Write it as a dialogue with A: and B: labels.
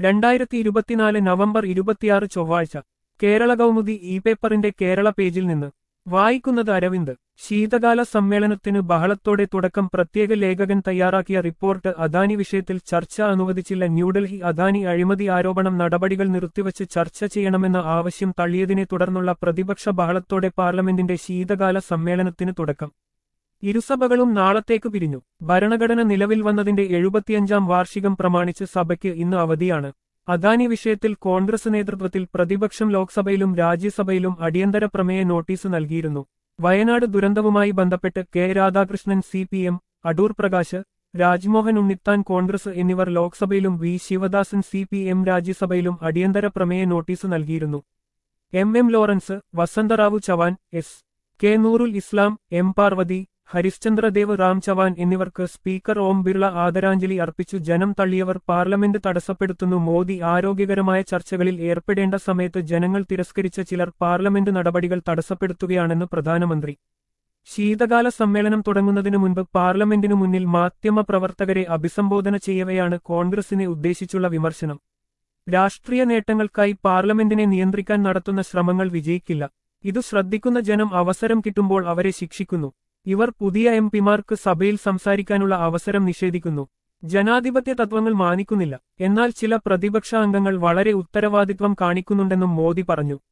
A: രണ്ടായിരത്തി ഇരുപത്തിനാല് നവംബർ ഇരുപത്തിയാറ് ചൊവ്വാഴ്ച കേരള കൗമുദി ഇ പേപ്പറിന്റെ കേരള പേജിൽ നിന്ന് വായിക്കുന്നത് അരവിന്ദ് ശീതകാല സമ്മേളനത്തിന് ബഹളത്തോടെ തുടക്കം പ്രത്യേക ലേഖകൻ തയ്യാറാക്കിയ റിപ്പോർട്ട് അദാനി വിഷയത്തിൽ ചർച്ച അനുവദിച്ചില്ല ന്യൂഡൽഹി അദാനി അഴിമതി ആരോപണം നടപടികൾ നിർത്തിവച്ച് ചർച്ച ചെയ്യണമെന്ന ആവശ്യം തള്ളിയതിനെ തുടർന്നുള്ള പ്രതിപക്ഷ ബഹളത്തോടെ പാർലമെന്റിന്റെ ശീതകാല സമ്മേളനത്തിന് തുടക്കം ഇരുസഭകളും നാളത്തേക്ക് പിരിഞ്ഞു ഭരണഘടന നിലവിൽ വന്നതിന്റെ എഴുപത്തിയഞ്ചാം വാർഷികം പ്രമാണിച്ച് സഭയ്ക്ക് ഇന്ന് അവധിയാണ് അദാനി വിഷയത്തിൽ കോൺഗ്രസ് നേതൃത്വത്തിൽ പ്രതിപക്ഷം ലോക്സഭയിലും രാജ്യസഭയിലും അടിയന്തര പ്രമേയ നോട്ടീസ് നൽകിയിരുന്നു വയനാട് ദുരന്തവുമായി ബന്ധപ്പെട്ട് K Radhakrishnan C P M Adoor Prakash Rajmohan Unnithan Congress എന്നിവർ ലോക്സഭയിലും V Sivadasan C P M രാജ്യസഭയിലും അടിയന്തര പ്രമേയ നോട്ടീസ് നൽകിയിരുന്നു M M Lawrence Vasantrao Chavan S K Noorul Islam M Parvathi Harishchandradev Ram Chavan എന്നിവർക്ക് സ്പീക്കർ ഓം ബിർള ആദരാഞ്ജലി അർപ്പിച്ചു ജനം തള്ളിയവർ പാർലമെന്റ് തടസ്സപ്പെടുത്തുന്നു മോദി ആരോഗ്യകരമായ ചർച്ചകളിൽ ഏർപ്പെടേണ്ട സമയത്ത് ജനങ്ങൾ തിരസ്കരിച്ച ചിലർ പാർലമെന്റ് നടപടികൾ തടസ്സപ്പെടുത്തുകയാണെന്ന് പ്രധാനമന്ത്രി ശീതകാല സമ്മേളനം തുടങ്ങുന്നതിനു മുൻപ് പാർലമെന്റിനു മുന്നിൽ മാധ്യമപ്രവർത്തകരെ അഭിസംബോധന ചെയ്യവെയാണ് കോൺഗ്രസിനെ ഉദ്ദേശിച്ചുള്ള വിമർശനം രാഷ്ട്രീയ നേട്ടങ്ങൾക്കായി പാർലമെന്റിനെ നിയന്ത്രിക്കാൻ നടത്തുന്ന ശ്രമങ്ങൾ വിജയിക്കില്ല ഇതു ശ്രദ്ധിക്കുന്ന ജനം അവസരം കിട്ടുമ്പോൾ അവരെ ശിക്ഷിക്കുന്നു ഇവർ പുതിയ എം പിമാർക്ക് സഭയിൽ സംസാരിക്കാനുള്ള അവസരം നിഷേധിക്കുന്നു ജനാധിപത്യ തത്വങ്ങൾ മാനിക്കുന്നില്ല എന്നാൽ ചില പ്രതിപക്ഷ അംഗങ്ങൾ വളരെ ഉത്തരവാദിത്വം കാണിക്കുന്നുണ്ടെന്നും മോദി പറഞ്ഞു